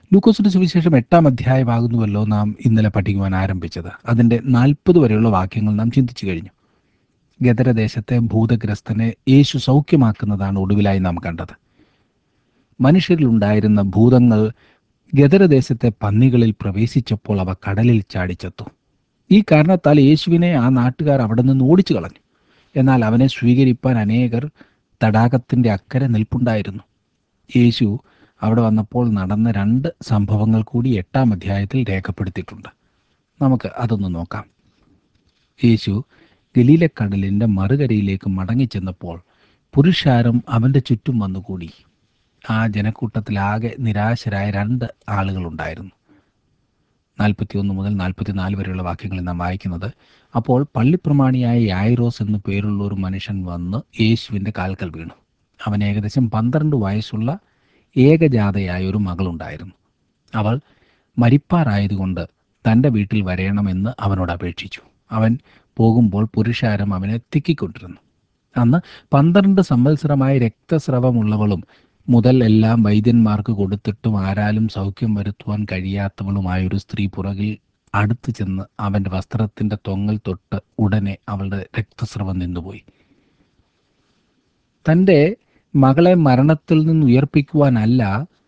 ലൂക്കോസിന്റെ സുവിശേഷം എട്ടാം അധ്യായമാകുന്നുവല്ലോ നാം ഇന്നലെ പഠിക്കുവാൻ ആരംഭിച്ചത് അതിന്റെ നാൽപ്പത് വരെയുള്ള വാക്യങ്ങൾ നാം ചിന്തിച്ചു കഴിഞ്ഞു ഗദരദേശത്തെ ഭൂതഗ്രസ്തനെ യേശു സൗഖ്യമാക്കുന്നതാണ് ഒടുവിലായി നാം കണ്ടത് മനുഷ്യരിലുണ്ടായിരുന്ന ഭൂതങ്ങൾ ഗദരദേശത്തെ പന്നികളിൽ പ്രവേശിച്ചപ്പോൾ അവ കടലിൽ ചാടിച്ചെത്തു ഈ കാരണത്താൽ യേശുവിനെ ആ നാട്ടുകാർ അവിടെ നിന്ന് ഓടിച്ചു കളഞ്ഞു എന്നാൽ അവനെ സ്വീകരിപ്പാൻ അനേകർ തടാകത്തിന്റെ അക്കരെ നിൽപ്പുണ്ടായിരുന്നു യേശു അവിടെ വന്നപ്പോൾ നടന്ന രണ്ട് സംഭവങ്ങൾ കൂടി എട്ടാം അധ്യായത്തിൽ രേഖപ്പെടുത്തിയിട്ടുണ്ട് നമുക്ക് അതൊന്ന് നോക്കാം യേശു ഗലീലക്കടലിന്റെ മറുകരയിലേക്ക് മടങ്ങിച്ചെന്നപ്പോൾ പുരുഷാരം അവന്റെ ചുറ്റും വന്നുകൂടി ആ ജനക്കൂട്ടത്തിലാകെ നിരാശരായ രണ്ട് ആളുകളുണ്ടായിരുന്നു നാൽപ്പത്തിയൊന്ന് മുതൽ നാൽപ്പത്തിനാല് വരെയുള്ള വാക്യങ്ങളിൽ നാം വായിക്കുന്നത് അപ്പോൾ പള്ളിപ്രമാണിയായ യായിറോസ് എന്നു പേരുള്ള ഒരു മനുഷ്യൻ വന്ന് യേശുവിൻ്റെ കാൽക്കൽ വീണു അവൻ ഏകദേശം പന്ത്രണ്ട് വയസ്സുള്ള ഏകജാതയായ ഒരു മകളുണ്ടായിരുന്നു അവൾ മരിപ്പാറായതുകൊണ്ട് തൻ്റെ വീട്ടിൽ വരയണമെന്ന് അവനോട് അപേക്ഷിച്ചു അവൻ പോകുമ്പോൾ പുരുഷാരം അവനെ തിക്കിക്കൊണ്ടിരുന്നു അന്ന് പന്ത്രണ്ട് സംവത്സരമായ രക്തസ്രവമുള്ളവളും മുതൽ എല്ലാം വൈദ്യന്മാർക്ക് കൊടുത്തിട്ടും ആരാലും സൗഖ്യം വരുത്തുവാൻ കഴിയാത്തവളുമായ ഒരു സ്ത്രീ പുറകിൽ അടുത്തു ചെന്ന് അവന്റെ വസ്ത്രത്തിന്റെ തൊങ്ങൽ തൊട്ട് ഉടനെ അവളുടെ രക്തസ്രവം നിന്നുപോയി തൻ്റെ മകളെ മരണത്തിൽ നിന്ന് ഉയർപ്പിക്കുവാനല്ല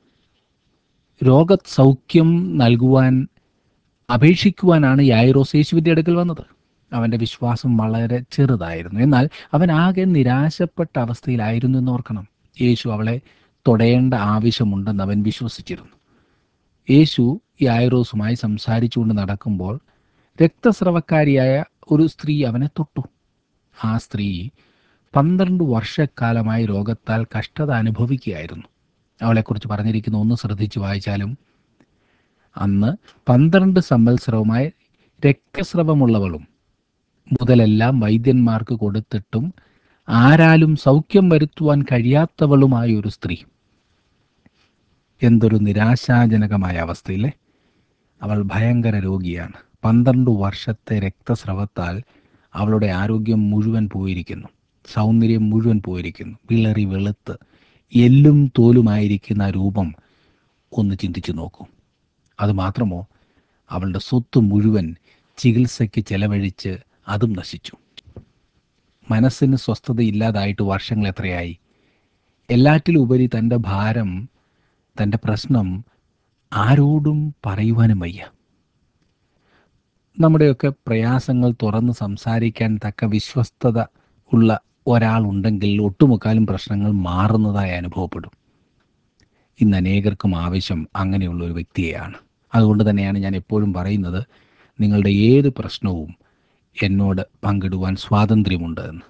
രോഗസൗഖ്യം നൽകുവാൻ അപേക്ഷിക്കുവാനാണ് യായിറോസ് യേശുവിൻ്റെ അടുക്കൽ വന്നത് അവൻ്റെ വിശ്വാസം വളരെ ചെറുതായിരുന്നു എന്നാൽ അവൻ ആകെ നിരാശപ്പെട്ട അവസ്ഥയിലായിരുന്നു എന്ന് ഓർക്കണം യേശു അവളെ തൊടയേണ്ട ആവശ്യമുണ്ടെന്ന് അവൻ വിശ്വസിച്ചിരുന്നു യേശു യായറോസുമായി സംസാരിച്ചുകൊണ്ട് നടക്കുമ്പോൾ രക്തസ്രവക്കാരിയായ ഒരു സ്ത്രീ അവനെ തൊട്ടു ആ സ്ത്രീ പന്ത്രണ്ട് വർഷക്കാലമായി രോഗത്താൽ കഷ്ടത അനുഭവിക്കുകയായിരുന്നു അവളെക്കുറിച്ച് പറഞ്ഞിരിക്കുന്ന ഒന്ന് ശ്രദ്ധിച്ചു വായിച്ചാലും അന്ന് പന്ത്രണ്ട് സംവത്സരവുമായി രക്തസ്രവമുള്ളവളും മുതലെല്ലാം വൈദ്യന്മാർക്ക് കൊടുത്തിട്ടും ആരാലും സൗഖ്യം വരുത്തുവാൻ കഴിയാത്തവളുമായ ഒരു സ്ത്രീ എന്തൊരു നിരാശാജനകമായ അവസ്ഥയില്ലേ അവൾ ഭയങ്കര രോഗിയാണ് പന്ത്രണ്ട് വർഷത്തെ രക്തസ്രവത്താൽ അവളുടെ ആരോഗ്യം മുഴുവൻ പോയിരിക്കുന്നു സൗന്ദര്യം മുഴുവൻ പോയിരിക്കുന്നു വിളറി വെളുത്ത് എല്ലും തോലുമായിരിക്കുന്ന ആ രൂപം ഒന്ന് ചിന്തിച്ചു നോക്കൂ അതുമാത്രമോ അവളുടെ സ്വത്ത് മുഴുവൻ ചികിത്സയ്ക്ക് ചെലവഴിച്ച് അതും നശിച്ചു മനസ്സിന് സ്വസ്ഥതയില്ലാതായിട്ട് വർഷങ്ങൾ എത്രയായി എല്ലാറ്റിലും ഉപരി തൻ്റെ ഭാരം തൻ്റെ പ്രശ്നം ആരോടും പറയുവാനും വയ്യ നമ്മുടെയൊക്കെ പ്രയാസങ്ങൾ തുറന്ന് സംസാരിക്കാൻ തക്ക വിശ്വസ്തത ഉള്ള ഒരാളുണ്ടെങ്കിൽ ഒട്ടുമുക്കാലും പ്രശ്നങ്ങൾ മാറുന്നതായി അനുഭവപ്പെടും ഇന്ന് അനേകർക്കും ആവശ്യം അങ്ങനെയുള്ള ഒരു വ്യക്തിയെയാണ് അതുകൊണ്ട് തന്നെയാണ് ഞാൻ എപ്പോഴും പറയുന്നത് നിങ്ങളുടെ ഏത് പ്രശ്നവും എന്നോട് പങ്കിടുവാൻ സ്വാതന്ത്ര്യമുണ്ട് എന്ന്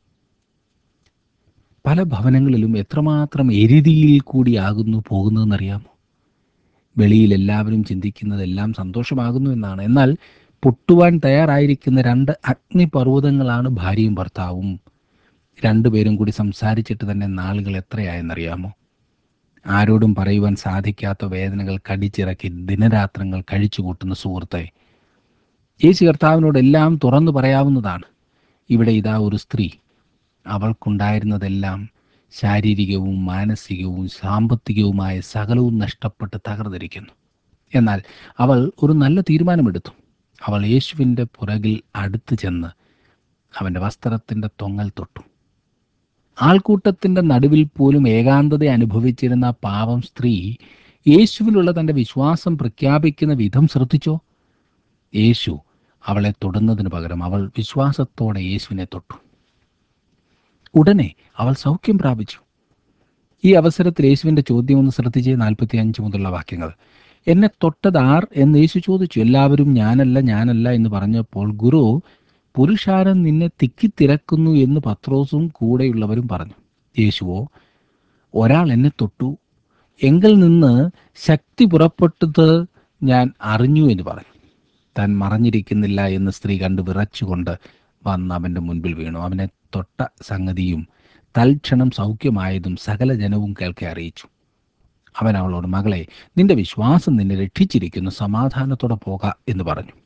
പല ഭവനങ്ങളിലും എത്രമാത്രം എരുതിയിൽ കൂടിയാകുന്നു പോകുന്നതെന്നറിയാമോ വെളിയിൽ എല്ലാവരും ചിന്തിക്കുന്നതെല്ലാം സന്തോഷമാകുന്നു എന്നാണ് എന്നാൽ പൊട്ടുവാൻ തയ്യാറായിരിക്കുന്ന രണ്ട് അഗ്നിപർവ്വതങ്ങളാണ് ഭാര്യയും ഭർത്താവും രണ്ടുപേരും കൂടി സംസാരിച്ചിട്ട് തന്നെ നാളുകൾ എത്രയായെന്നറിയാമോ ആരോടും പറയുവാൻ സാധിക്കാത്ത വേദനകൾ കടിച്ചിറക്കി ദിനരാത്രങ്ങൾ കഴിച്ചു കൂട്ടുന്ന സുഹൃത്തെ യേശു കർത്താവിനോട് എല്ലാം തുറന്നു പറയാവുന്നതാണ് ഇവിടെ ഇതാ ഒരു സ്ത്രീ അവൾക്കുണ്ടായിരുന്നതെല്ലാം ശാരീരികവും മാനസികവും സാമ്പത്തികവുമായ സകലവും നഷ്ടപ്പെട്ട് തകർന്നിരിക്കുന്നു എന്നാൽ അവൾ ഒരു നല്ല തീരുമാനമെടുത്തു അവൾ യേശുവിൻ്റെ പുറകിൽ അടുത്ത് ചെന്ന് അവൻ്റെ വസ്ത്രത്തിൻ്റെ തൊങ്ങൽ തൊട്ടു ആൾക്കൂട്ടത്തിൻ്റെ നടുവിൽ പോലും ഏകാന്തത അനുഭവിച്ചിരുന്ന ആ പാവം സ്ത്രീ യേശുവിലുള്ള തൻ്റെ വിശ്വാസം പ്രഖ്യാപിക്കുന്ന വിധം ശ്രദ്ധിച്ചോ യേശു അവളെ തൊടുന്നതിന് പകരം അവൾ വിശ്വാസത്തോടെ യേശുവിനെ തൊട്ടു ഉടനെ അവൾ സൗഖ്യം പ്രാപിച്ചു ഈ അവസരത്തിൽ യേശുവിൻ്റെ ചോദ്യം ഒന്ന് ശ്രദ്ധിച്ച് നാൽപ്പത്തി അഞ്ച് മുതലുള്ള വാക്യങ്ങൾ എന്നെ തൊട്ടതാർ എന്ന് യേശു ചോദിച്ചു എല്ലാവരും ഞാനല്ല ഞാനല്ല എന്ന് പറഞ്ഞപ്പോൾ ഗുരു പുരുഷാരൻ നിന്നെ തിക്കിത്തിരക്കുന്നു എന്ന് പത്രോസും കൂടെയുള്ളവരും പറഞ്ഞു യേശുവോ ഒരാൾ എന്നെ തൊട്ടു എങ്കിൽ നിന്ന് ശക്തി പുറപ്പെട്ടത് ഞാൻ അറിഞ്ഞു എന്ന് പറഞ്ഞു താൻ മറഞ്ഞിരിക്കുന്നില്ല എന്ന് സ്ത്രീ കണ്ട് വിറച്ചുകൊണ്ട് വന്ന് അവൻ്റെ മുൻപിൽ വീണു അവനെ തൊട്ട സംഗതിയും തൽക്ഷണം സൗഖ്യമായതും സകല ജനവും കേൾക്കെ അറിയിച്ചു അവൻ അവളോട് മകളെ നിന്റെ വിശ്വാസം നിന്നെ രക്ഷിച്ചിരിക്കുന്നു സമാധാനത്തോടെ പോക എന്ന് പറഞ്ഞു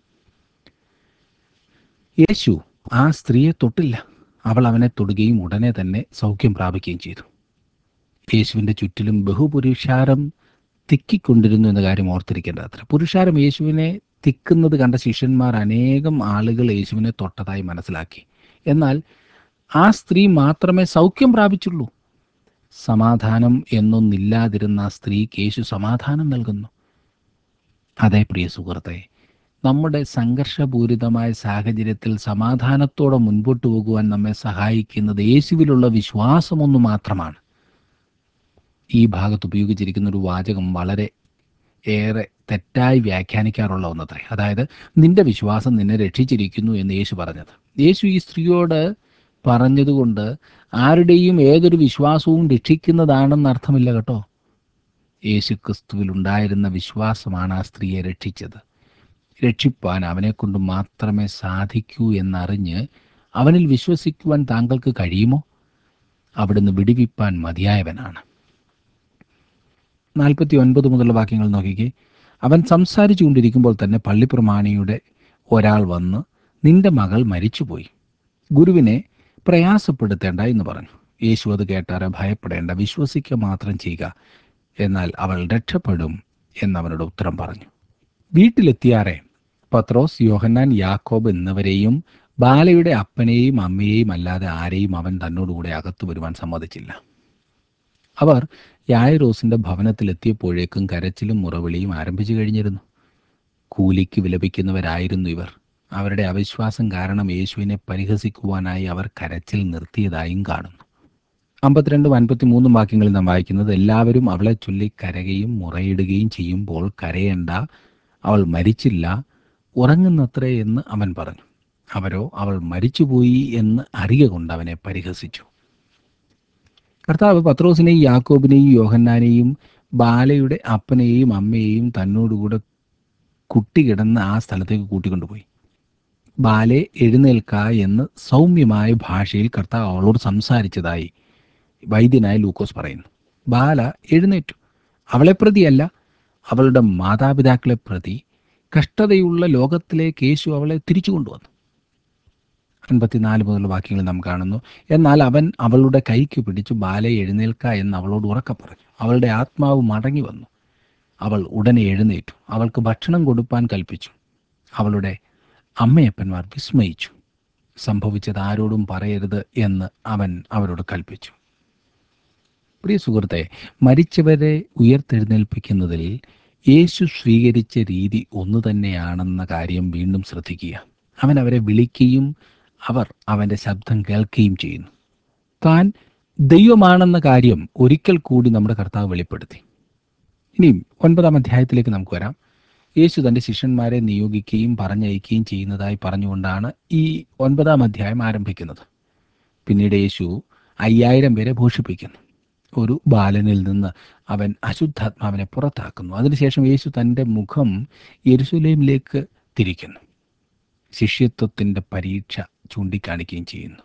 യേശു ആ സ്ത്രീയെ തൊട്ടില്ല അവൾ അവനെ തൊടുകയും ഉടനെ തന്നെ സൗഖ്യം പ്രാപിക്കുകയും ചെയ്തു യേശുവിൻ്റെ ചുറ്റിലും ബഹുപുരുഷാരം തിക്കിക്കൊണ്ടിരുന്നു എന്ന കാര്യം ഓർത്തിരിക്കേണ്ടത് അത്ര പുരുഷാരം യേശുവിനെ തിക്കുന്നത് കണ്ട ശിഷ്യന്മാർ അനേകം ആളുകൾ യേശുവിനെ തൊട്ടതായി മനസ്സിലാക്കി എന്നാൽ ആ സ്ത്രീ മാത്രമേ സൗഖ്യം പ്രാപിച്ചുള്ളൂ സമാധാനം എന്നൊന്നില്ലാതിരുന്ന ആ സ്ത്രീക്ക് യേശു സമാധാനം നൽകുന്നു അതെ പ്രിയ സുഹൃത്തെ നമ്മുടെ സംഘർഷപൂരിതമായ സാഹചര്യത്തിൽ സമാധാനത്തോടെ മുൻപോട്ട് പോകുവാൻ നമ്മെ സഹായിക്കുന്നത് യേശുവിലുള്ള വിശ്വാസമൊന്നു മാത്രമാണ് ഈ ഭാഗത്ത് ഉപയോഗിച്ചിരിക്കുന്ന ഒരു വാചകം വളരെ ഏറെ തെറ്റായി വ്യാഖ്യാനിക്കാറുള്ള ഒന്നത്രേ അതായത് നിന്റെ വിശ്വാസം നിന്നെ രക്ഷിച്ചിരിക്കുന്നു എന്ന് യേശു പറഞ്ഞത് യേശു ഈ സ്ത്രീയോട് പറഞ്ഞതുകൊണ്ട് ആരുടെയും ഏതൊരു വിശ്വാസവും രക്ഷിക്കുന്നതാണെന്ന് അർത്ഥമില്ല കേട്ടോ യേശു ക്രിസ്തുവിൽ ഉണ്ടായിരുന്ന വിശ്വാസമാണ് ആ സ്ത്രീയെ രക്ഷിച്ചത് രക്ഷിപ്പാൻ അവനെക്കൊണ്ട് മാത്രമേ സാധിക്കൂ എന്നറിഞ്ഞ് അവനിൽ വിശ്വസിക്കുവാൻ താങ്കൾക്ക് കഴിയുമോ അവിടുന്ന് വിടിവിപ്പാൻ മതിയായവനാണ് നാൽപ്പത്തി ഒൻപത് മുതലുള്ള വാക്യങ്ങൾ നോക്കിക്കേ അവൻ സംസാരിച്ചു കൊണ്ടിരിക്കുമ്പോൾ തന്നെ പള്ളിപ്രമാണിയുടെ ഒരാൾ വന്ന് നിന്റെ മകൾ മരിച്ചുപോയി ഗുരുവിനെ പ്രയാസപ്പെടുത്തേണ്ട എന്ന് പറഞ്ഞു യേശു അത് കേട്ടാറെ ഭയപ്പെടേണ്ട വിശ്വസിക്കുക മാത്രം ചെയ്യുക എന്നാൽ അവൾ രക്ഷപ്പെടും എന്നവനോട് ഉത്തരം പറഞ്ഞു വീട്ടിലെത്തിയാറെ പത്രോസ് യോഹന്നാൻ യാക്കോബ് എന്നിവരെയും ബാലയുടെ അപ്പനെയും അമ്മയെയും അല്ലാതെ ആരെയും അവൻ തന്നോടുകൂടെ അകത്തു വരുവാൻ സമ്മതിച്ചില്ല അവർ യായറോസിന്റെ ഭവനത്തിലെത്തിയപ്പോഴേക്കും കരച്ചിലും മുറവിളിയും ആരംഭിച്ചു കഴിഞ്ഞിരുന്നു കൂലിക്ക് വിലപിക്കുന്നവരായിരുന്നു ഇവർ അവരുടെ അവിശ്വാസം കാരണം യേശുവിനെ പരിഹസിക്കുവാനായി അവർ കരച്ചിൽ നിർത്തിയതായും കാണുന്നു അമ്പത്തിരണ്ടും അൻപത്തിമൂന്നും വാക്യങ്ങളിൽ നാം വായിക്കുന്നത് എല്ലാവരും അവളെ ചൊല്ലി കരയുകയും മുറയിടുകയും ചെയ്യുമ്പോൾ കരയേണ്ട അവൾ മരിച്ചില്ല ഉറങ്ങുന്നത്രേ എന്ന് അവൻ പറഞ്ഞു അവരോ അവൾ മരിച്ചുപോയി എന്ന് അറിയ കൊണ്ട് അവനെ പരിഹസിച്ചു കർത്താവ് പത്രോസിനെയും യാക്കോബിനെയും യോഹന്നാനെയും ബാലയുടെ അപ്പനെയും അമ്മയെയും തന്നോടുകൂടെ കുട്ടി കിടന്ന ആ സ്ഥലത്തേക്ക് കൂട്ടിക്കൊണ്ടുപോയി ബാലെ എഴുന്നേൽക്ക എന്ന് സൗമ്യമായ ഭാഷയിൽ കർത്താവ് അവളോട് സംസാരിച്ചതായി വൈദ്യനായ ലൂക്കോസ് പറയുന്നു ബാല എഴുന്നേറ്റു അവളെ പ്രതിയല്ല അവളുടെ മാതാപിതാക്കളെ പ്രതി കഷ്ടതയുള്ള ലോകത്തിലേക്ക് യേശു അവളെ തിരിച്ചു കൊണ്ടുവന്നു അൻപത്തിനാല് മുതലുള്ള വാക്യങ്ങൾ നാം കാണുന്നു എന്നാൽ അവൻ അവളുടെ കൈക്ക് പിടിച്ചു ബാലയെ എഴുന്നേൽക്ക എന്ന് അവളോട് ഉറക്കെ പറഞ്ഞു അവളുടെ ആത്മാവ് മടങ്ങി വന്നു അവൾ ഉടനെ എഴുന്നേറ്റു അവൾക്ക് ഭക്ഷണം കൊടുപ്പാൻ കൽപ്പിച്ചു അവളുടെ അമ്മയപ്പന്മാർ വിസ്മയിച്ചു സംഭവിച്ചത് ആരോടും പറയരുത് എന്ന് അവൻ അവരോട് കൽപ്പിച്ചു പ്രിയ സുഹൃത്തെ മരിച്ചവരെ ഉയർത്തെഴുന്നേൽപ്പിക്കുന്നതിൽ യേശു സ്വീകരിച്ച രീതി ഒന്നു തന്നെയാണെന്ന കാര്യം വീണ്ടും ശ്രദ്ധിക്കുക അവൻ അവരെ വിളിക്കുകയും അവർ അവൻ്റെ ശബ്ദം കേൾക്കുകയും ചെയ്യുന്നു താൻ ദൈവമാണെന്ന കാര്യം ഒരിക്കൽ കൂടി നമ്മുടെ കർത്താവ് വെളിപ്പെടുത്തി ഇനിയും ഒൻപതാം അധ്യായത്തിലേക്ക് നമുക്ക് വരാം യേശു തൻ്റെ ശിഷ്യന്മാരെ നിയോഗിക്കുകയും പറഞ്ഞയക്കുകയും ചെയ്യുന്നതായി പറഞ്ഞുകൊണ്ടാണ് ഈ ഒൻപതാം അധ്യായം ആരംഭിക്കുന്നത് പിന്നീട് യേശു അയ്യായിരം പേരെ ഭൂഷിപ്പിക്കുന്നു ഒരു ബാലനിൽ നിന്ന് അവൻ അശുദ്ധാത്മാവിനെ പുറത്താക്കുന്നു അതിനുശേഷം യേശു തൻ്റെ മുഖം യെരുസലേമിലേക്ക് തിരിക്കുന്നു ശിഷ്യത്വത്തിൻ്റെ പരീക്ഷ ചൂണ്ടിക്കാണിക്കുകയും ചെയ്യുന്നു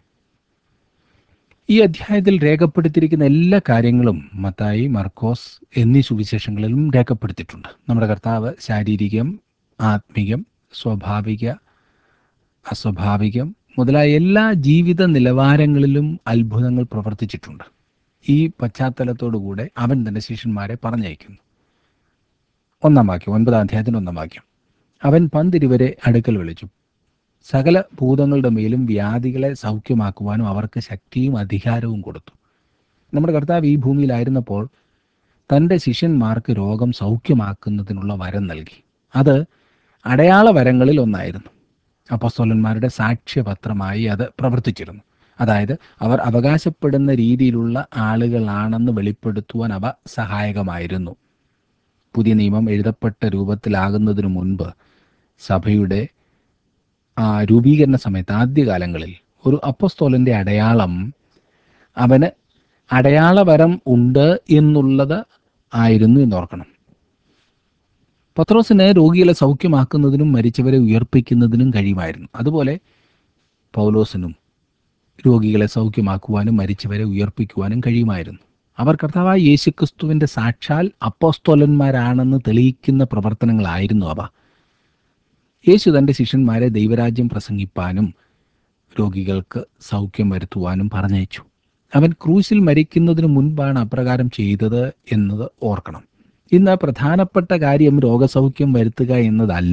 ഈ അധ്യായത്തിൽ രേഖപ്പെടുത്തിയിരിക്കുന്ന എല്ലാ കാര്യങ്ങളും മത്തായി മർക്കോസ് എന്നീ സുവിശേഷങ്ങളിലും രേഖപ്പെടുത്തിയിട്ടുണ്ട് നമ്മുടെ കർത്താവ് ശാരീരികം ആത്മികം സ്വാഭാവിക അസ്വാഭാവികം മുതലായ എല്ലാ ജീവിത നിലവാരങ്ങളിലും അത്ഭുതങ്ങൾ പ്രവർത്തിച്ചിട്ടുണ്ട് ഈ പശ്ചാത്തലത്തോടുകൂടെ അവൻ തൻ്റെ ശിഷ്യന്മാരെ പറഞ്ഞയക്കുന്നു ഒന്നാം വാക്യം ഒൻപതാം അധ്യായത്തിൻ്റെ ഒന്നാം വാക്യം അവൻ പന്തിരുവരെ അടുക്കൽ വിളിച്ചു സകല ഭൂതങ്ങളുടെ മേലും വ്യാധികളെ സൗഖ്യമാക്കുവാനും അവർക്ക് ശക്തിയും അധികാരവും കൊടുത്തു നമ്മുടെ കർത്താവ് ഈ ഭൂമിയിലായിരുന്നപ്പോൾ തൻ്റെ ശിഷ്യന്മാർക്ക് രോഗം സൗഖ്യമാക്കുന്നതിനുള്ള വരം നൽകി അത് അടയാള വരങ്ങളിൽ ഒന്നായിരുന്നു അപ്പസ്തോലന്മാരുടെ സാക്ഷ്യപത്രമായി അത് പ്രവർത്തിച്ചിരുന്നു അതായത് അവർ അവകാശപ്പെടുന്ന രീതിയിലുള്ള ആളുകളാണെന്ന് വെളിപ്പെടുത്തുവാൻ അവ സഹായകമായിരുന്നു പുതിയ നിയമം എഴുതപ്പെട്ട രൂപത്തിലാകുന്നതിനു മുൻപ് സഭയുടെ ആ രൂപീകരണ സമയത്ത് ആദ്യകാലങ്ങളിൽ ഒരു അപ്പസ്തോലന്റെ അടയാളം അവന് അടയാളവരം ഉണ്ട് എന്നുള്ളത് ആയിരുന്നു എന്നോർക്കണം പത്രോസിന് രോഗികളെ സൗഖ്യമാക്കുന്നതിനും മരിച്ചവരെ ഉയർപ്പിക്കുന്നതിനും കഴിയുമായിരുന്നു അതുപോലെ പൗലോസിനും രോഗികളെ സൗഖ്യമാക്കുവാനും മരിച്ചവരെ ഉയർപ്പിക്കുവാനും കഴിയുമായിരുന്നു അവർ കർത്താവായ യേശുക്രിസ്തുവിന്റെ സാക്ഷാൽ അപ്പോസ്തോലന്മാരാണെന്ന് തെളിയിക്കുന്ന പ്രവർത്തനങ്ങളായിരുന്നു അവ യേശു തൻ്റെ ശിഷ്യന്മാരെ ദൈവരാജ്യം പ്രസംഗിപ്പാനും രോഗികൾക്ക് സൗഖ്യം വരുത്തുവാനും പറഞ്ഞയച്ചു അവൻ ക്രൂശിൽ മരിക്കുന്നതിന് മുൻപാണ് അപ്രകാരം ചെയ്തത് എന്നത് ഓർക്കണം ഇന്ന് പ്രധാനപ്പെട്ട കാര്യം രോഗസൗഖ്യം വരുത്തുക എന്നതല്ല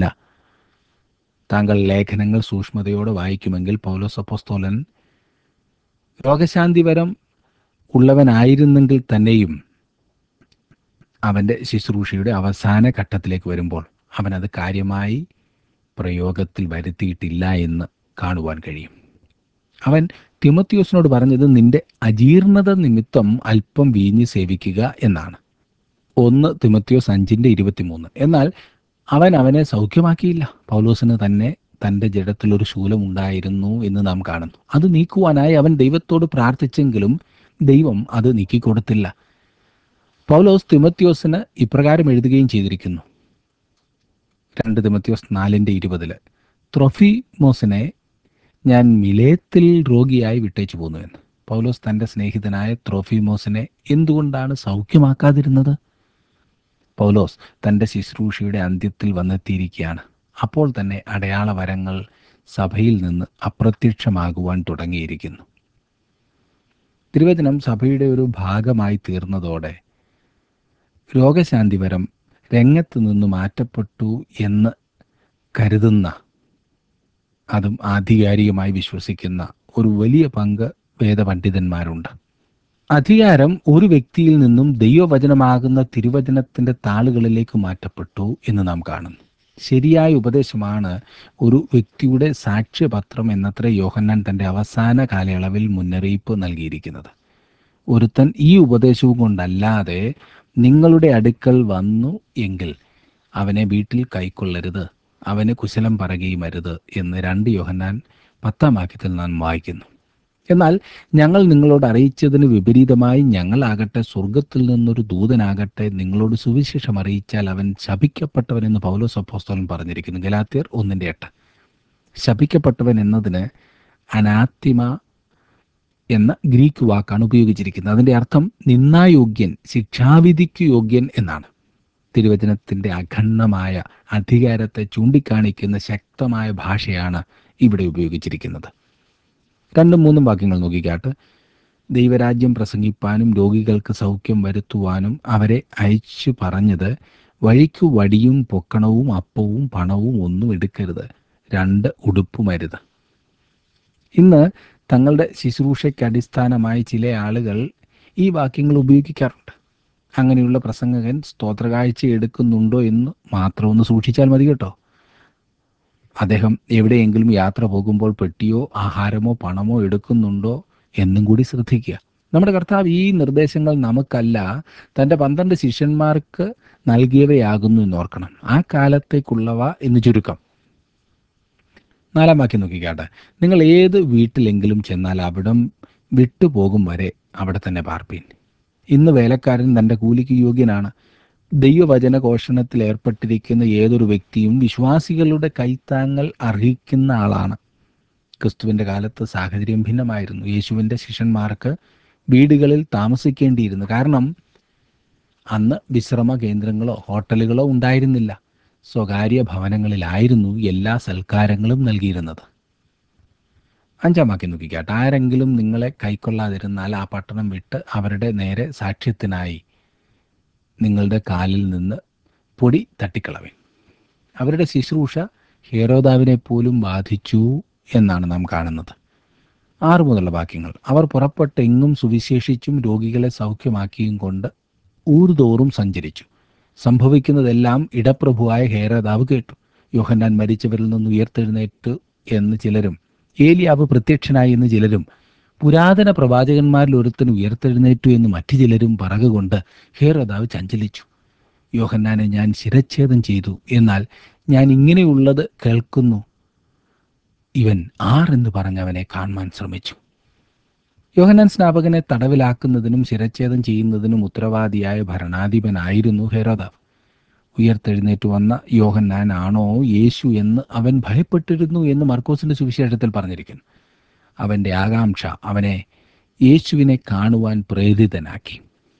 താങ്കൾ ലേഖനങ്ങൾ സൂക്ഷ്മതയോടെ വായിക്കുമെങ്കിൽ പൗലോസ് അപ്പോസ്തോലൻ രോഗശാന്തിവരം ഉള്ളവനായിരുന്നെങ്കിൽ തന്നെയും അവൻ്റെ ശുശ്രൂഷയുടെ അവസാന ഘട്ടത്തിലേക്ക് വരുമ്പോൾ അവനത് കാര്യമായി പ്രയോഗത്തിൽ വരുത്തിയിട്ടില്ല എന്ന് കാണുവാൻ കഴിയും അവൻ തിമത്യോസിനോട് പറഞ്ഞത് നിന്റെ അജീർണത നിമിത്തം അല്പം വീഞ്ഞ് സേവിക്കുക എന്നാണ് ഒന്ന് തിമത്യോസ് അഞ്ചിന്റെ ഇരുപത്തിമൂന്ന് എന്നാൽ അവൻ അവനെ സൗഖ്യമാക്കിയില്ല പൗലോസിന് തന്നെ തന്റെ ജഡത്തിൽ ഒരു ശൂലം ഉണ്ടായിരുന്നു എന്ന് നാം കാണുന്നു അത് നീക്കുവാനായി അവൻ ദൈവത്തോട് പ്രാർത്ഥിച്ചെങ്കിലും ദൈവം അത് നീക്കിക്കൊടുത്തില്ല പൗലോസ് തിമത്യോസിന് ഇപ്രകാരം എഴുതുകയും ചെയ്തിരിക്കുന്നു രണ്ട് തിമത്യോസ് നാലിന്റെ ഇരുപതില് ത്രൊഫിമോസിനെ ഞാൻ മിലേത്തിൽ രോഗിയായി വിട്ടേച്ചു പോന്നു എന്ന് പൗലോസ് തന്റെ സ്നേഹിതനായ ത്രോഫിമോസിനെ എന്തുകൊണ്ടാണ് സൗഖ്യമാക്കാതിരുന്നത് പൗലോസ് തന്റെ ശുശ്രൂഷയുടെ അന്ത്യത്തിൽ വന്നെത്തിയിരിക്കുകയാണ് അപ്പോൾ തന്നെ അടയാള വരങ്ങൾ സഭയിൽ നിന്ന് അപ്രത്യക്ഷമാകുവാൻ തുടങ്ങിയിരിക്കുന്നു തിരുവചനം സഭയുടെ ഒരു ഭാഗമായി തീർന്നതോടെ രോഗശാന്തിവരം രംഗത്ത് നിന്ന് മാറ്റപ്പെട്ടു എന്ന് കരുതുന്ന അതും ആധികാരികമായി വിശ്വസിക്കുന്ന ഒരു വലിയ പങ്ക് വേദപണ്ഡിതന്മാരുണ്ട് അധികാരം ഒരു വ്യക്തിയിൽ നിന്നും ദൈവവചനമാകുന്ന തിരുവചനത്തിന്റെ താളുകളിലേക്ക് മാറ്റപ്പെട്ടു എന്ന് നാം കാണുന്നു ശരിയായ ഉപദേശമാണ് ഒരു വ്യക്തിയുടെ സാക്ഷ്യപത്രം എന്നത്ര യോഹന്നാൻ തന്റെ അവസാന കാലയളവിൽ മുന്നറിയിപ്പ് നൽകിയിരിക്കുന്നത് ഒരുത്തൻ ഈ ഉപദേശവും കൊണ്ടല്ലാതെ നിങ്ങളുടെ അടുക്കൽ വന്നു എങ്കിൽ അവനെ വീട്ടിൽ കൈക്കൊള്ളരുത് അവന് കുശലം പറയുകയും അരുത് എന്ന് രണ്ട് യോഹന്നാൻ പത്താം വാക്യത്തിൽ നാം വായിക്കുന്നു എന്നാൽ ഞങ്ങൾ നിങ്ങളോട് അറിയിച്ചതിന് വിപരീതമായി ഞങ്ങളാകട്ടെ സ്വർഗത്തിൽ നിന്നൊരു ദൂതനാകട്ടെ നിങ്ങളോട് സുവിശേഷം അറിയിച്ചാൽ അവൻ ശപിക്കപ്പെട്ടവനെന്ന് പൗലോസ് അപ്പോസ്തലൻ പറഞ്ഞിരിക്കുന്നു ഗലാത്യർ ഒന്നിന്റെ എട്ട് ശപിക്കപ്പെട്ടവൻ എന്നതിന് അനാത്തിമ എന്ന ഗ്രീക്ക് വാക്കാണ് ഉപയോഗിച്ചിരിക്കുന്നത് അതിന്റെ അർത്ഥം നിന്നായോഗ്യൻ ശിക്ഷാവിധിക്ക് യോഗ്യൻ എന്നാണ് തിരുവചനത്തിന്റെ അഖണ്ഡമായ അധികാരത്തെ ചൂണ്ടിക്കാണിക്കുന്ന ശക്തമായ ഭാഷയാണ് ഇവിടെ ഉപയോഗിച്ചിരിക്കുന്നത് രണ്ടും മൂന്നും വാക്യങ്ങൾ നോക്കിക്കാട്ട് ദൈവരാജ്യം പ്രസംഗിപ്പാനും രോഗികൾക്ക് സൗഖ്യം വരുത്തുവാനും അവരെ അയച്ചു പറഞ്ഞത് വഴിക്കു വടിയും പൊക്കണവും അപ്പവും പണവും ഒന്നും എടുക്കരുത് രണ്ട് ഉടുപ്പുമരുത് ഇന്ന് തങ്ങളുടെ ശുശ്രൂഷയ്ക്ക് അടിസ്ഥാനമായി ചില ആളുകൾ ഈ വാക്യങ്ങൾ ഉപയോഗിക്കാറുണ്ട് അങ്ങനെയുള്ള പ്രസംഗകൻ സ്തോത്രകാഴ്ച എടുക്കുന്നുണ്ടോ എന്ന് മാത്രം ഒന്ന് സൂക്ഷിച്ചാൽ മതി കേട്ടോ അദ്ദേഹം എവിടെയെങ്കിലും യാത്ര പോകുമ്പോൾ പെട്ടിയോ ആഹാരമോ പണമോ എടുക്കുന്നുണ്ടോ എന്നും കൂടി ശ്രദ്ധിക്കുക നമ്മുടെ കർത്താവ് ഈ നിർദ്ദേശങ്ങൾ നമുക്കല്ല തൻ്റെ പന്ത്രണ്ട് ശിഷ്യന്മാർക്ക് നൽകിയവയാകുന്നു എന്നോർക്കണം ആ കാലത്തേക്കുള്ളവ എന്ന് ചുരുക്കം നാലാം വാക്യം നോക്കിക്കാട്ടെ നിങ്ങൾ ഏത് വീട്ടിലെങ്കിലും ചെന്നാൽ അവിടം വിട്ടുപോകും വരെ അവിടെ തന്നെ പാർപ്പീൻ ഇന്ന് വേലക്കാരൻ തൻ്റെ കൂലിക്ക് യോഗ്യനാണ് ദൈവവചന ഘോഷണത്തിൽ ഏർപ്പെട്ടിരിക്കുന്ന ഏതൊരു വ്യക്തിയും വിശ്വാസികളുടെ കൈത്താങ്ങൽ അർഹിക്കുന്ന ആളാണ് ക്രിസ്തുവിന്റെ കാലത്ത് സാഹചര്യം ഭിന്നമായിരുന്നു യേശുവിന്റെ ശിഷ്യന്മാർക്ക് വീടുകളിൽ താമസിക്കേണ്ടിയിരുന്നു കാരണം അന്ന് വിശ്രമ കേന്ദ്രങ്ങളോ ഹോട്ടലുകളോ ഉണ്ടായിരുന്നില്ല സ്വകാര്യ ഭവനങ്ങളിലായിരുന്നു എല്ലാ സൽക്കാരങ്ങളും നൽകിയിരുന്നത് അഞ്ചാം വാക്യം നോക്കിക്കാട്ടെ ആരെങ്കിലും നിങ്ങളെ കൈക്കൊള്ളാതിരുന്നാൽ ആ പട്ടണം വിട്ട് അവരുടെ നേരെ സാക്ഷ്യത്തിനായി നിങ്ങളുടെ കാലിൽ നിന്ന് പൊടി തട്ടിക്കളവൻ അവരുടെ ശുശ്രൂഷ ഹേരോദാവിനെ പോലും ബാധിച്ചു എന്നാണ് നാം കാണുന്നത് ആറ് മുതലുള്ള വാക്യങ്ങൾ അവർ പുറപ്പെട്ട് എങ്ങും സുവിശേഷിച്ചും രോഗികളെ സൗഖ്യമാക്കിയും കൊണ്ട് ഊർതോറും സഞ്ചരിച്ചു സംഭവിക്കുന്നതെല്ലാം ഇടപ്രഭുവായ ഹേരോദാവ് കേട്ടു യോഹന്നാൻ മരിച്ചവരിൽ നിന്ന് ഉയർത്തെഴുന്നേറ്റു എന്ന് ചിലരും ഏലിയാവ് പ്രത്യക്ഷനായി എന്ന് ചിലരും പുരാതന പ്രവാചകന്മാരിൽ ഒരുത്തൻ ഉയർത്തെഴുന്നേറ്റു എന്ന് മറ്റു ചിലരും പറകുകൊണ്ട് ഹേരോദാവ് ചഞ്ചലിച്ചു യോഹന്നാനെ ഞാൻ ശിരച്ഛേദം ചെയ്തു എന്നാൽ ഞാൻ ഇങ്ങനെയുള്ളത് കേൾക്കുന്നു ഇവൻ ആർ എന്ന് പറഞ്ഞവനെ കാണുവാൻ ശ്രമിച്ചു യോഹന്നാൻ സ്നാപകനെ തടവിലാക്കുന്നതിനും ശിരച്ഛേദം ചെയ്യുന്നതിനും ഉത്തരവാദിയായ ഭരണാധിപനായിരുന്നു ഹേരോദാവ് ഉയർത്തെഴുന്നേറ്റ് വന്ന യോഹന്നാൻ ആണോ യേശു എന്ന് അവൻ ഭയപ്പെട്ടിരുന്നു എന്ന് മർക്കോസിന്റെ സുവിശേഷത്തിൽ പറഞ്ഞിരിക്കുന്നു അവന്റെ ആകാംക്ഷ അവനെ യേശുവിനെ കാണുവാൻ പ്രേരിതനാക്കി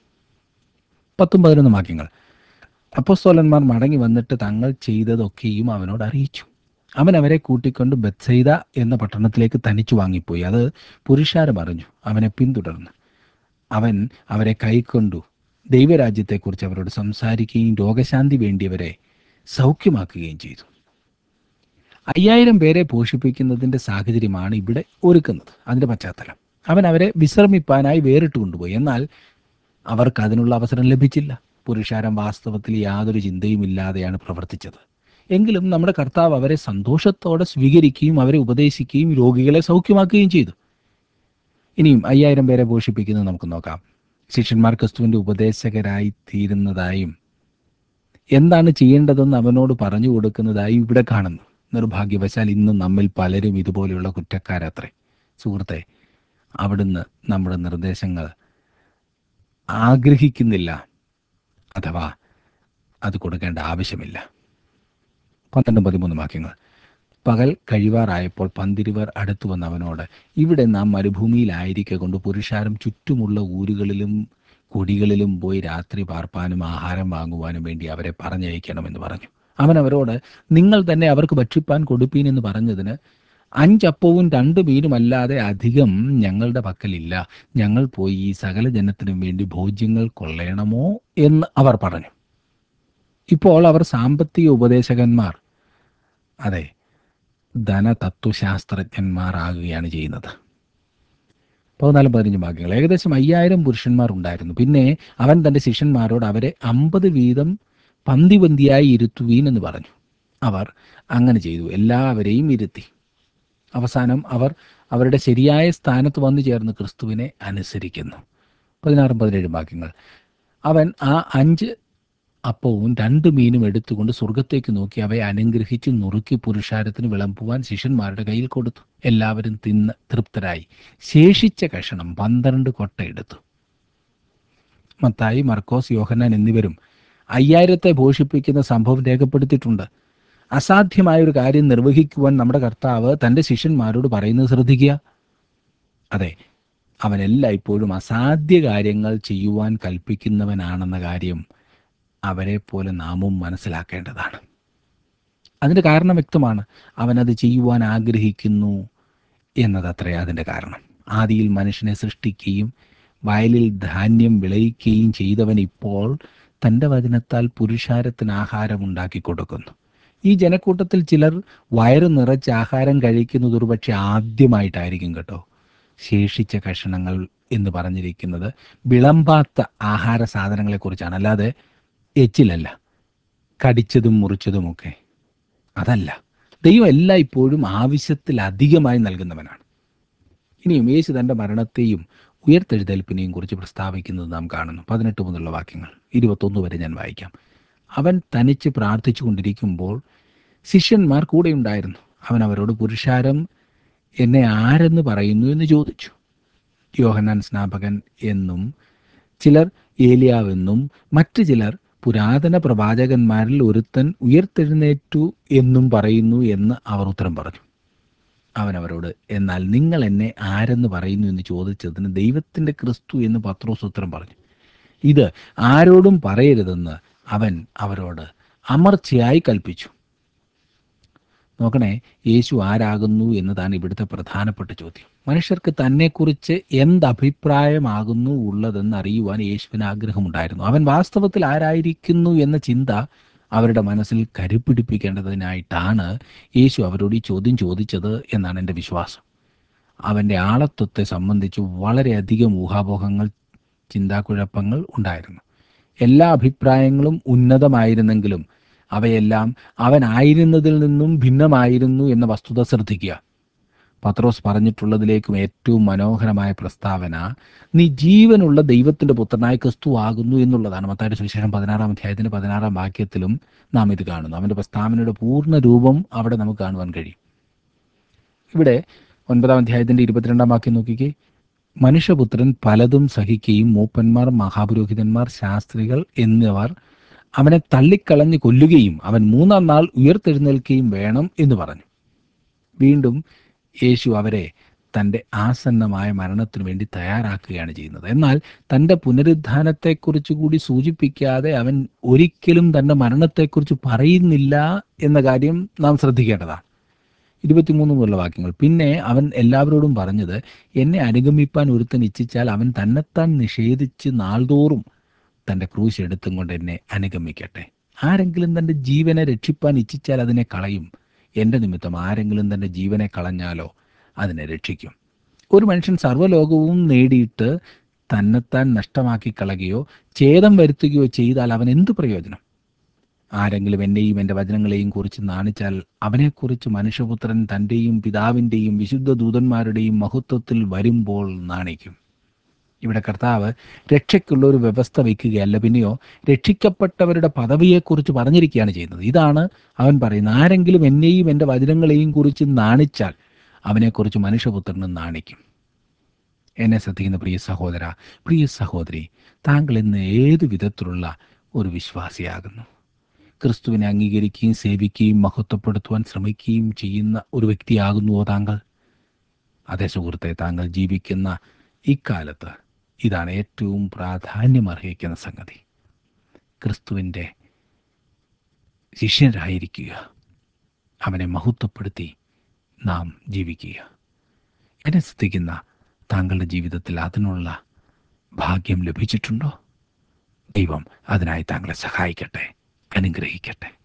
പത്തും പതിനൊന്നും വാക്യങ്ങൾ അപ്പോസ്തോലന്മാർ മടങ്ങി വന്നിട്ട് തങ്ങൾ ചെയ്തതൊക്കെയും അവനോട് അറിയിച്ചു അവൻ അവരെ കൂട്ടിക്കൊണ്ട് ബത്സൈദ എന്ന പട്ടണത്തിലേക്ക് തനിച്ചു വാങ്ങിപ്പോയി അത് പുരുഷാരം അറിഞ്ഞു അവനെ പിന്തുടർന്നു അവൻ അവരെ കൈക്കൊണ്ടു ദൈവരാജ്യത്തെക്കുറിച്ച് അവരോട് സംസാരിക്കുകയും രോഗശാന്തി വേണ്ടിയവരെ സൗഖ്യമാക്കുകയും ചെയ്തു അയ്യായിരം പേരെ പോഷിപ്പിക്കുന്നതിന്റെ സാഹചര്യമാണ് ഇവിടെ ഒരുക്കുന്നത് അതിന്റെ പശ്ചാത്തലം അവൻ അവരെ വിശ്രമിപ്പാനായി വേറിട്ട് കൊണ്ടുപോയി എന്നാൽ അവർക്ക് അതിനുള്ള അവസരം ലഭിച്ചില്ല പുരുഷാരം വാസ്തവത്തിൽ യാതൊരു ചിന്തയും ഇല്ലാതെയാണ് പ്രവർത്തിച്ചത് എങ്കിലും നമ്മുടെ കർത്താവ് അവരെ സന്തോഷത്തോടെ സ്വീകരിക്കുകയും അവരെ ഉപദേശിക്കുകയും രോഗികളെ സൗഖ്യമാക്കുകയും ചെയ്തു ഇനിയും അയ്യായിരം പേരെ പോഷിപ്പിക്കുന്നത് നമുക്ക് നോക്കാം ശിഷ്യന്മാർ ക്രിസ്തുവിന്റെ ഉപദേശകരായി തീരുന്നതായും എന്താണ് ചെയ്യേണ്ടതെന്ന് അവനോട് പറഞ്ഞു കൊടുക്കുന്നതായും ഇവിടെ കാണുന്നു നിർഭാഗ്യവശാൽ ഇന്നും നമ്മിൽ പലരും ഇതുപോലെയുള്ള കുറ്റക്കാരത്രേ സുഹൃത്തെ അവിടുന്ന് നമ്മുടെ നിർദ്ദേശങ്ങൾ ആഗ്രഹിക്കുന്നില്ല അഥവാ അത് കൊടുക്കേണ്ട ആവശ്യമില്ല പന്ത്രണ്ടും പതിമൂന്ന് വാക്യങ്ങൾ പകൽ കഴിവാറായപ്പോൾ പന്തിരുവർ അടുത്തു വന്ന അവനോട് ഇവിടെ നാം മരുഭൂമിയിലായിരിക്കെ കൊണ്ട് പുരുഷാരം ചുറ്റുമുള്ള ഊരുകളിലും കുടികളിലും പോയി രാത്രി പാർപ്പാനും ആഹാരം വാങ്ങുവാനും വേണ്ടി അവരെ പറഞ്ഞയക്കണമെന്ന് പറഞ്ഞു അവൻ അവരോട് നിങ്ങൾ തന്നെ അവർക്ക് ഭക്ഷിപ്പാൻ കൊടുപ്പീൻ എന്ന് പറഞ്ഞതിന് അഞ്ചപ്പവും രണ്ട് മീനും അല്ലാതെ അധികം ഞങ്ങളുടെ പക്കലില്ല ഞങ്ങൾ പോയി ഈ സകല ജനത്തിനും വേണ്ടി ഭോജ്യങ്ങൾ കൊള്ളണമോ എന്ന് അവർ പറഞ്ഞു ഇപ്പോൾ അവർ സാമ്പത്തിക ഉപദേശകന്മാർ അതെ ധനതത്വശാസ്ത്രജ്ഞന്മാരാകുകയാണ് ചെയ്യുന്നത് പതിനാലും പതിനഞ്ചും വാക്യങ്ങൾ ഏകദേശം അയ്യായിരം പുരുഷന്മാർ ഉണ്ടായിരുന്നു പിന്നെ അവൻ തന്റെ ശിഷ്യന്മാരോട് അവരെ അമ്പത് വീതം പന്തി പന്തിയായി ഇരുത്തുവീൻ എന്ന് പറഞ്ഞു അവർ അങ്ങനെ ചെയ്തു എല്ലാവരെയും ഇരുത്തി അവസാനം അവർ അവരുടെ ശരിയായ സ്ഥാനത്ത് വന്നു ചേർന്ന് ക്രിസ്തുവിനെ അനുസരിക്കുന്നു പതിനാറും പതിനേഴും വാക്യങ്ങൾ അവൻ ആ അഞ്ച് അപ്പവും രണ്ട് മീനും എടുത്തുകൊണ്ട് സ്വർഗത്തേക്ക് നോക്കി അവയെ അനുഗ്രഹിച്ച് നുറുക്കി പുരുഷാരത്തിന് വിളമ്പുവാൻ ശിഷ്യന്മാരുടെ കയ്യിൽ കൊടുത്തു എല്ലാവരും തിന്ന് തൃപ്തരായി ശേഷിച്ച കഷണം പന്ത്രണ്ട് കൊട്ട എടുത്തു മത്തായി മർക്കോസ് യോഹന്നാൻ എന്നിവരും അയ്യായിരത്തെ പോഷിപ്പിക്കുന്ന സംഭവം രേഖപ്പെടുത്തിയിട്ടുണ്ട് അസാധ്യമായ ഒരു കാര്യം നിർവഹിക്കുവാൻ നമ്മുടെ കർത്താവ് തൻ്റെ ശിഷ്യന്മാരോട് പറയുന്നത് ശ്രദ്ധിക്കുക അതെ അവൻ എല്ലായ്പ്പോഴും അസാധ്യ കാര്യങ്ങൾ ചെയ്യുവാൻ കൽപ്പിക്കുന്നവനാണെന്ന കാര്യം അവരെ പോലെ നാമും മനസ്സിലാക്കേണ്ടതാണ് അതിൻ്റെ കാരണം വ്യക്തമാണ് അവനത് ചെയ്യുവാൻ ആഗ്രഹിക്കുന്നു എന്നതത്രേ അതിൻ്റെ കാരണം ആദിയിൽ മനുഷ്യനെ സൃഷ്ടിക്കുകയും വയലിൽ ധാന്യം വിളയിക്കുകയും ചെയ്തവൻ ഇപ്പോൾ തൻ്റെ വചനത്താൽ പുരുഷാരത്തിന് ആഹാരം ഉണ്ടാക്കി കൊടുക്കുന്നു ഈ ജനക്കൂട്ടത്തിൽ ചിലർ വയറ് നിറച്ച് ആഹാരം കഴിക്കുന്നത് ഒരുപക്ഷെ ആദ്യമായിട്ടായിരിക്കും കേട്ടോ ശേഷിച്ച കഷണങ്ങൾ എന്ന് പറഞ്ഞിരിക്കുന്നത് വിളമ്പാത്ത ആഹാര സാധനങ്ങളെക്കുറിച്ചാണ് അല്ലാതെ എച്ചിലല്ല കടിച്ചതും മുറിച്ചതുമൊക്കെ അതല്ല ദൈവം എല്ലായ്പ്പോഴും ആവശ്യത്തിലധികമായി നൽകുന്നവനാണ് ഇനിയും യേശു തൻ്റെ മരണത്തെയും ഉയർത്തെഴുന്നേൽപ്പിനെയും കുറിച്ച് പ്രസ്താവിക്കുന്നത് നാം കാണുന്നു പതിനെട്ട് മുതലുള്ള വാക്യങ്ങൾ ഇരുപത്തൊന്ന് വരെ ഞാൻ വായിക്കാം അവൻ തനിച്ച് പ്രാർത്ഥിച്ചു കൊണ്ടിരിക്കുമ്പോൾ ശിഷ്യന്മാർ കൂടെ ഉണ്ടായിരുന്നു അവൻ അവരോട് പുരുഷാരം എന്നെ ആരെന്ന് പറയുന്നു എന്ന് ചോദിച്ചു യോഹന്നാൻ സ്നാപകൻ എന്നും ചിലർ ഏലിയാവെന്നും മറ്റു ചിലർ പുരാതന പ്രവാചകന്മാരിൽ ഒരുത്തൻ ഉയർത്തെഴുന്നേറ്റു എന്നും പറയുന്നു എന്ന് അവർ ഉത്തരം പറഞ്ഞു അവൻ അവരോട് എന്നാൽ നിങ്ങൾ എന്നെ ആരെന്ന് പറയുന്നു എന്ന് ചോദിച്ചതിന് ദൈവത്തിന്റെ ക്രിസ്തു എന്ന് പത്രോസ് ഉത്തരം പറഞ്ഞു ഇത് ആരോടും പറയരുതെന്ന് അവൻ അവരോട് അമർച്ചയായി കൽപ്പിച്ചു നോക്കണേ യേശു ആരാകുന്നു എന്നതാണ് ഇവിടുത്തെ പ്രധാനപ്പെട്ട ചോദ്യം മനുഷ്യർക്ക് തന്നെക്കുറിച്ച് എന്ത് അഭിപ്രായമാകുന്നു ഉള്ളതെന്ന് അറിയുവാൻ യേശുവിന് ആഗ്രഹമുണ്ടായിരുന്നു അവൻ വാസ്തവത്തിൽ ആരായിരിക്കുന്നു എന്ന ചിന്ത അവരുടെ മനസ്സിൽ കരുപ്പിടിപ്പിക്കേണ്ടതിനായിട്ടാണ് യേശു അവരോട് ഈ ചോദ്യം ചോദിച്ചത് എന്നാണ് എൻ്റെ വിശ്വാസം അവൻ്റെ ആളത്വത്തെ സംബന്ധിച്ച് വളരെയധികം ഊഹാപോഹങ്ങൾ ചിന്താക്കുഴപ്പങ്ങൾ ഉണ്ടായിരുന്നു എല്ലാ അഭിപ്രായങ്ങളും ഉന്നതമായിരുന്നെങ്കിലും അവയെല്ലാം അവനായിരുന്നതിൽ നിന്നും ഭിന്നമായിരുന്നു എന്ന വസ്തുത ശ്രദ്ധിക്കുക പത്രോസ് പറഞ്ഞിട്ടുള്ളതിലേക്കും ഏറ്റവും മനോഹരമായ പ്രസ്താവന നീ ജീവനുള്ള ദൈവത്തിന്റെ പുത്രനായ ക്രിസ്തു ആകുന്നു എന്നുള്ളതാണ് മത്തായുടെ സുവിശേഷം പതിനാറാം അധ്യായത്തിന്റെ പതിനാറാം വാക്യത്തിലും നാം ഇത് കാണുന്നു അവന്റെ പ്രസ്താവനയുടെ പൂർണ്ണ രൂപം അവിടെ നമുക്ക് കാണുവാൻ കഴിയും ഇവിടെ ഒൻപതാം അധ്യായത്തിന്റെ ഇരുപത്തിരണ്ടാം വാക്യം നോക്കിക്കേ മനുഷ്യപുത്രൻ പലതും സഹിക്കുകയും മൂപ്പന്മാർ മഹാപുരോഹിതന്മാർ ശാസ്ത്രികൾ എന്നിവർ അവനെ തള്ളിക്കളഞ്ഞ് കൊല്ലുകയും അവൻ മൂന്നാം നാൾ ഉയർത്തെഴുന്നേൽക്കുകയും വേണം എന്ന് പറഞ്ഞു വീണ്ടും യേശു അവരെ തൻ്റെ ആസന്നമായ മരണത്തിനു വേണ്ടി തയ്യാറാക്കുകയാണ് ചെയ്യുന്നത് എന്നാൽ തൻ്റെ പുനരുദ്ധാനത്തെക്കുറിച്ച് കൂടി സൂചിപ്പിക്കാതെ അവൻ ഒരിക്കലും തൻ്റെ മരണത്തെക്കുറിച്ച് പറയുന്നില്ല എന്ന കാര്യം നാം ശ്രദ്ധിക്കേണ്ടതാണ് ഇരുപത്തിമൂന്ന് മുതലുള്ള വാക്യങ്ങൾ പിന്നെ അവൻ എല്ലാവരോടും പറഞ്ഞത് എന്നെ അനുഗമിപ്പാൻ ഒരുത്തൻ ഇച്ഛിച്ചാൽ അവൻ തന്നെത്താൻ നിഷേധിച്ച് നാൾതോറും തൻ്റെ ക്രൂശ് എടുത്തും കൊണ്ട് എന്നെ അനുഗമിക്കട്ടെ ആരെങ്കിലും തൻ്റെ ജീവനെ രക്ഷിപ്പാൻ ഇച്ഛിച്ചാൽ അതിനെ കളയും എൻ്റെ നിമിത്തം ആരെങ്കിലും തൻ്റെ ജീവനെ കളഞ്ഞാലോ അതിനെ രക്ഷിക്കും ഒരു മനുഷ്യൻ സർവ്വലോകവും നേടിയിട്ട് തന്നെത്താൻ നഷ്ടമാക്കി കളയുകയോ ഛേദം വരുത്തുകയോ ചെയ്താൽ അവൻ എന്തു പ്രയോജനം ആരെങ്കിലും എന്നെയും എൻ്റെ വചനങ്ങളെയും കുറിച്ച് നാണിച്ചാൽ അവനെക്കുറിച്ച് മനുഷ്യപുത്രൻ തൻ്റെയും പിതാവിൻ്റെയും വിശുദ്ധ ദൂതന്മാരുടെയും മഹത്വത്തിൽ വരുമ്പോൾ നാണിക്കും ഇവിടെ കർത്താവ് രക്ഷയ്ക്കുള്ള ഒരു വ്യവസ്ഥ വയ്ക്കുകയല്ല പിന്നെയോ രക്ഷിക്കപ്പെട്ടവരുടെ പദവിയെക്കുറിച്ച് പറഞ്ഞിരിക്കുകയാണ് ചെയ്യുന്നത് ഇതാണ് അവൻ പറയുന്നത് ആരെങ്കിലും എന്നെയും എൻ്റെ വചനങ്ങളെയും കുറിച്ച് നാണിച്ചാൽ അവനെക്കുറിച്ച് മനുഷ്യപുത്രനും നാണിക്കും എന്നെ ശ്രദ്ധിക്കുന്ന പ്രിയ സഹോദര പ്രിയ സഹോദരി താങ്കൾ ഇന്ന് ഏത് വിധത്തിലുള്ള ഒരു വിശ്വാസിയാകുന്നു ക്രിസ്തുവിനെ അംഗീകരിക്കുകയും സേവിക്കുകയും മഹത്വപ്പെടുത്തുവാൻ ശ്രമിക്കുകയും ചെയ്യുന്ന ഒരു വ്യക്തിയാകുന്നുവോ താങ്കൾ അതേ സുഹൃത്തെ താങ്കൾ ജീവിക്കുന്ന ഇക്കാലത്ത് ഇതാണ് ഏറ്റവും പ്രാധാന്യമർഹിക്കുന്ന സംഗതി ക്രിസ്തുവിൻ്റെ ശിഷ്യരായിരിക്കുക അവനെ മഹത്വപ്പെടുത്തി നാം ജീവിക്കുക എന്നെ ശ്രദ്ധിക്കുന്ന താങ്കളുടെ ജീവിതത്തിൽ അതിനുള്ള ഭാഗ്യം ലഭിച്ചിട്ടുണ്ടോ ദൈവം അതിനായി താങ്കളെ സഹായിക്കട്ടെ അനുഗ്രഹിക്കട്ടെ